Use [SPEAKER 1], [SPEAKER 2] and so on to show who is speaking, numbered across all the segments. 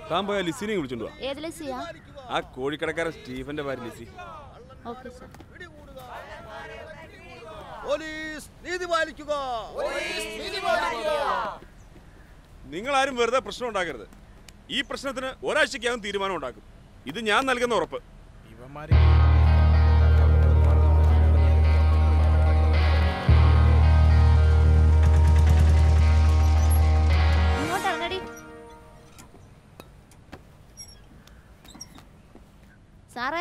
[SPEAKER 1] താൻ പോയ ലിസിനെയും വിളിച്ചോണ്ട് വാ
[SPEAKER 2] ഏത് ലസിയാ
[SPEAKER 1] ആ കോഴിക്കടക്കാരൻ സ്റ്റീഫന്റെ ഭാര്യ ലിസി
[SPEAKER 2] ഓക്കെ സാർ
[SPEAKER 3] പോലീസ് നീതി പാലിക്കുക
[SPEAKER 1] നിങ്ങൾ ആരും വെറുതെ പ്രശ്നം ഉണ്ടാക്കരുത് ഈ പ്രശ്നത്തിന് ഒരാഴ്ചക്കകം തീരുമാനം ഉണ്ടാക്കും ഇത് ഞാൻ നൽകുന്ന ഉറപ്പ്
[SPEAKER 4] ഇവന്മാര്
[SPEAKER 2] ഇങ്ങോട്ട് ഇറങ്ങടി സാറേ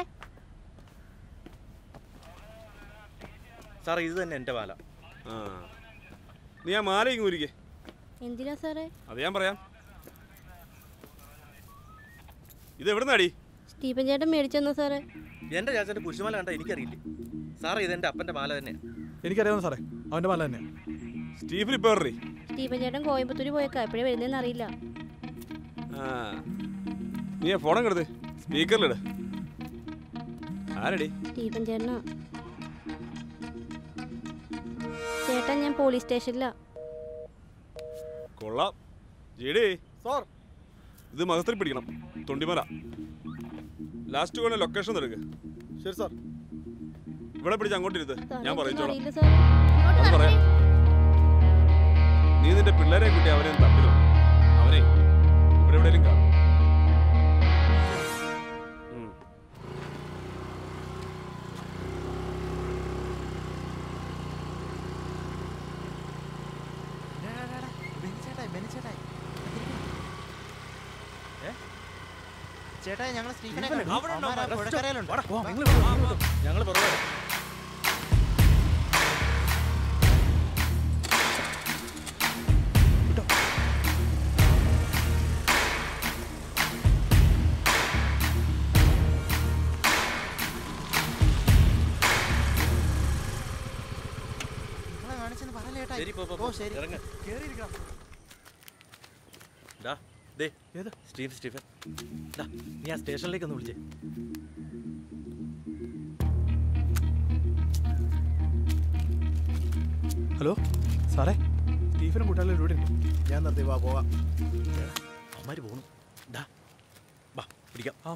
[SPEAKER 3] സാർ ഇത് തന്നെ എന്റെ പാല
[SPEAKER 1] ആ നീ ആ മാലയും ഊരിക്കേ
[SPEAKER 2] എന്തിനാ സാറേ
[SPEAKER 1] അത് ഞാൻ പറയാം ഇത് എവിടെ നിന്നാടി
[SPEAKER 2] സ്റ്റീഫൻ ചേട്ടൻ മേടിച്ചെന്നാ സാറേ
[SPEAKER 3] എന്റെ ചാച്ചന്റെ കുരിശുമാല കണ്ട എനിക്കറിയില്ലേ സാർ ഇത് എന്റെ അപ്പന്റെ മാല തന്നെ
[SPEAKER 4] എനിക്കറിയാവുന്ന സാറേ അവന്റെ മല തന്നെയാ
[SPEAKER 1] സ്റ്റീഫൻ ഇപ്പൊ എറി
[SPEAKER 2] സ്റ്റീഫൻ ചേട്ടൻ കോയമ്പത്തൂർ പോയേക്കാ എപ്പോഴേ വരുന്നതെന്ന് അറിയില്ല
[SPEAKER 1] ആ നീ ആ ഫോണം കിടത്ത് സ്പീക്കറിലിട് ആരടി
[SPEAKER 2] സ്റ്റീഫൻ ചേട്ടനാ ചേട്ടൻ ഞാൻ പോലീസ് സ്റ്റേഷനിലാ
[SPEAKER 1] കൊള്ളാം ജെഡി
[SPEAKER 4] സാർ
[SPEAKER 1] ഇത് മകത്തിൽ പിടിക്കണം തൊണ്ടിമല ലാസ്റ്റ് കൊണ്ട് ലൊക്കേഷൻ എടുക്ക്
[SPEAKER 4] ശരി സാർ
[SPEAKER 1] ഇവിടെ പിടിച്ച് അങ്ങോട്ടിരുത്ത്
[SPEAKER 2] സാറേ,
[SPEAKER 1] ഞാൻ
[SPEAKER 2] എനിക്കൊന്നും
[SPEAKER 1] പറയിച്ചോളാം
[SPEAKER 2] അറിയില്ല സാറേ
[SPEAKER 1] അത് പറയാം നീ നിന്റെ പിള്ളേരെ കൂട്ടി അവനെ ഒന്ന് തപ്പിലോ അവനെ ഇവിടെ എവിടെയെങ്കിലും കാണും ഉം.
[SPEAKER 5] ചേട്ടാ ഞങ്ങൾ സ്റ്റീഫനെ
[SPEAKER 3] സ്റ്റീഫനെ
[SPEAKER 5] കണ്ടു.
[SPEAKER 3] അവിടെ ഉണ്ടോ?
[SPEAKER 5] അവന്മാരാ
[SPEAKER 3] അവിടെ
[SPEAKER 5] പുഴക്കരയിലുണ്ട്.
[SPEAKER 3] ഞങ്ങൾ പുറകെ
[SPEAKER 5] നിങ്ങളെ കാണിച്ചെന്ന് പറയല്ലേ ചേട്ടാ.
[SPEAKER 3] ശരി പോ, പോ,
[SPEAKER 5] ഓ
[SPEAKER 3] പോ.
[SPEAKER 5] ശരി
[SPEAKER 3] ഇറങ്ങ് ഡാ ദേ ഏത് സ്റ്റീഫ് സ്റ്റീഫൻ ഡാ നീ ആ സ്റ്റേഷനിലേക്ക് ഒന്ന് വിളിച്ചേ
[SPEAKER 4] ഹലോ സാറേ സ്റ്റീഫനും കൂട്ടാലും ഇവിടെ ഉണ്ട് ഞാൻ നിർത്തി വാ പോവാം
[SPEAKER 3] അവന്മാര് പോണു ഡാ വാ പിടിക്കാം
[SPEAKER 4] ആ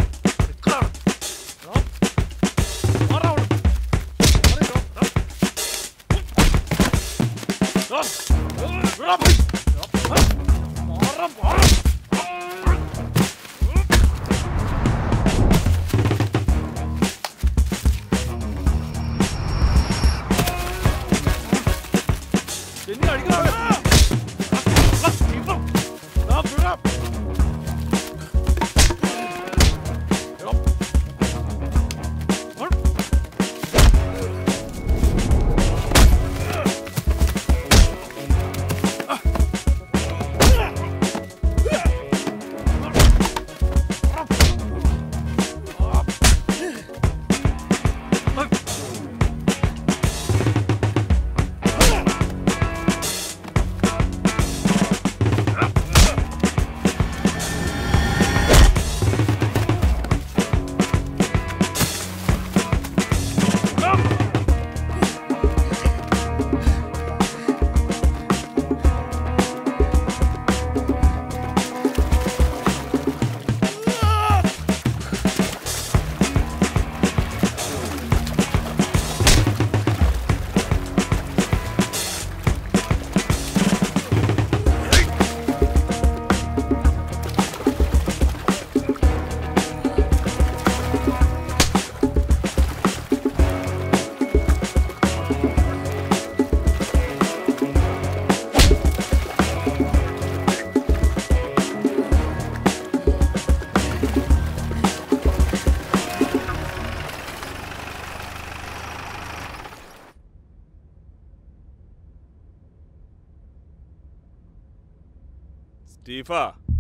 [SPEAKER 1] സ്റ്റീഫ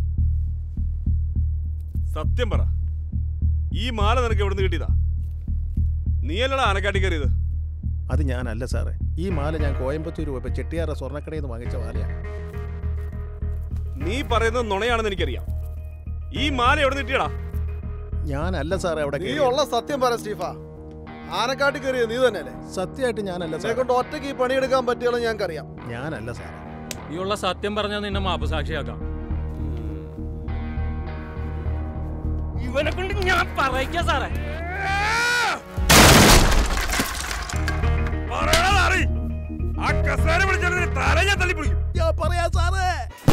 [SPEAKER 1] സത്യം പറ ഈ മാല നിനക്ക് എവിടുന്ന് കിട്ടിയതാ നീയല്ലടാ ആനക്കാട്ടി കയറിയത്
[SPEAKER 6] അത് ഞാനല്ല സാറേ ഈ മാല ഞാൻ കോയമ്പത്തൂർ പോയപ്പോൾ ചെട്ടിയാറ സ്വർണ്ണക്കടയിൽ നിന്ന് വാങ്ങിച്ച മാലയാണ്
[SPEAKER 1] നീ പറയുന്നത് നുണയാണെന്ന് എനിക്കറിയാം ഈ മാല എവിടെ കിട്ടിയടാ
[SPEAKER 6] ഞാനല്ല സാറേ അവിടെ
[SPEAKER 7] നീ
[SPEAKER 6] കയറിയത്.
[SPEAKER 7] ഉള്ള സത്യം പറ സ്റ്റീഫ ആനക്കാട്ടി കയറിയ നീ തന്നെയല്ലേ
[SPEAKER 6] സത്യമായിട്ട് ഞാനല്ല
[SPEAKER 7] എന്നെ
[SPEAKER 6] സാറേ
[SPEAKER 7] കൊണ്ട് ഒറ്റയ്ക്ക് ഈ പണിയെടുക്കാൻ പറ്റിയുള്ള ഞങ്ങൾക്കറിയാം
[SPEAKER 6] ഞാനല്ല സാറേ
[SPEAKER 8] നീ ഉള്ള സത്യം പറഞ്ഞാൽ നിന്നെ മാപ്പസാക്ഷിയാക്കാം ഇവനെ കൊണ്ട് ഞാൻ പറയിക്കാം സാറേ
[SPEAKER 1] പറയണ നാറി. ആ കസേര പിടിച്ചവനെ തല ഞാൻ തല്ലിപ്പൊളിക്കും
[SPEAKER 6] ഞാൻ പറയാ സാറേ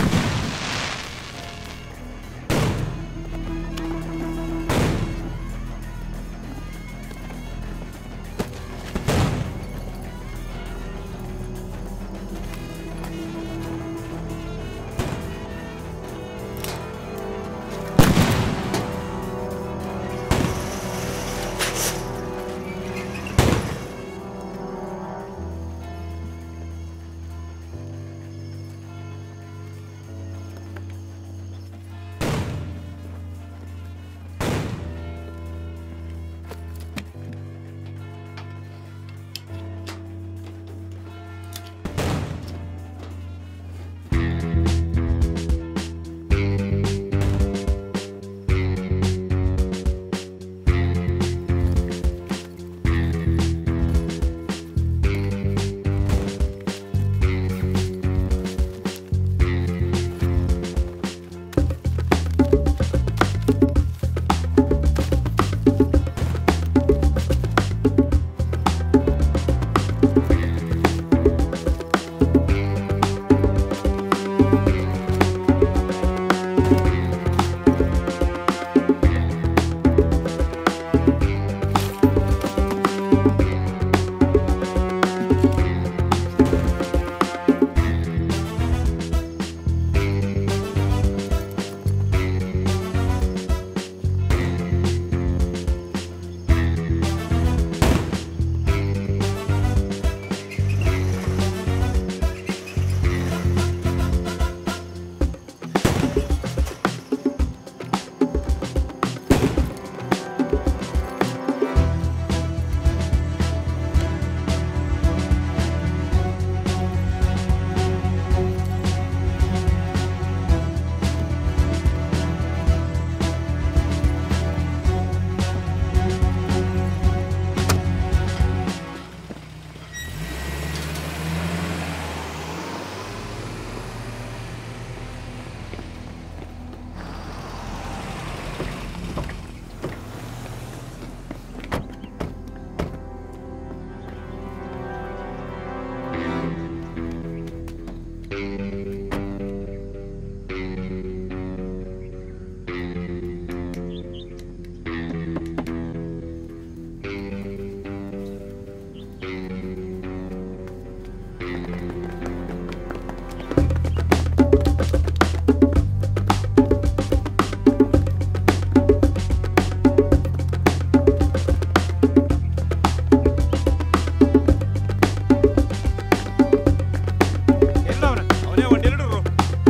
[SPEAKER 1] അവനെ വണ്ടിയിലിട്ടോ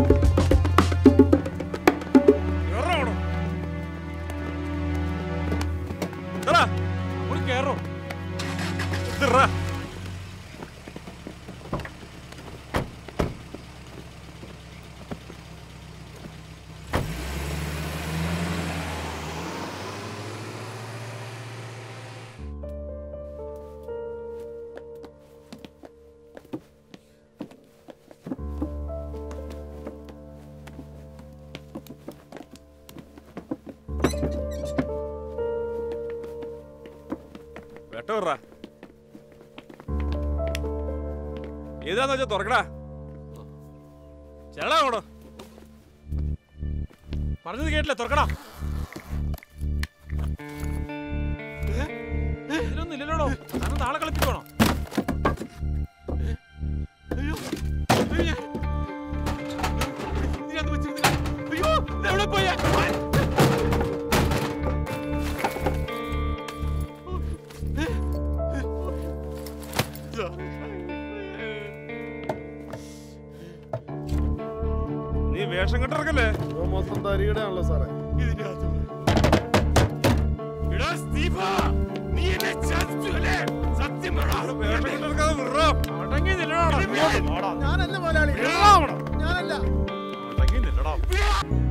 [SPEAKER 8] കേറോ
[SPEAKER 1] വെട്ട വിടറാ ഏതാന്ന് വെച്ചാ തുറക്കടാ ചേടാ അങ്ങോട്ടോ
[SPEAKER 8] പറഞ്ഞത് കേട്ടില്ല തുറക്കടാ ഇതിലൊന്നും ഇല്ലല്ലോടോ കാരണം നാളെ കളിപ്പിക്കണോ അയ്യോ അയ്യോ, ഞാൻ- ഇതിനകത്ത് വെച്ചിരുന്നില്ല. അയ്യോ ഇതെവിടെ പോയാ
[SPEAKER 1] നീ വേഷം കെട്ടിറക്കല്ലേ
[SPEAKER 7] ഇത് മൊത്തം തരികടെ ആണല്ലോ സാറേ
[SPEAKER 8] ഇതിനകത്ത് എടാ സ്റ്റീഫ നീ എന്നെ ചതിച്ചുവല്ലേ സത്യം പറ
[SPEAKER 1] വേഷം കെട്ടിറക്കാതെ വിടറോ
[SPEAKER 8] അടങ്ങി നില്ലടാ
[SPEAKER 7] ഞാനല്ല മുതലാളി ഞാനല്ല
[SPEAKER 8] അടങ്ങി നില്ലടാ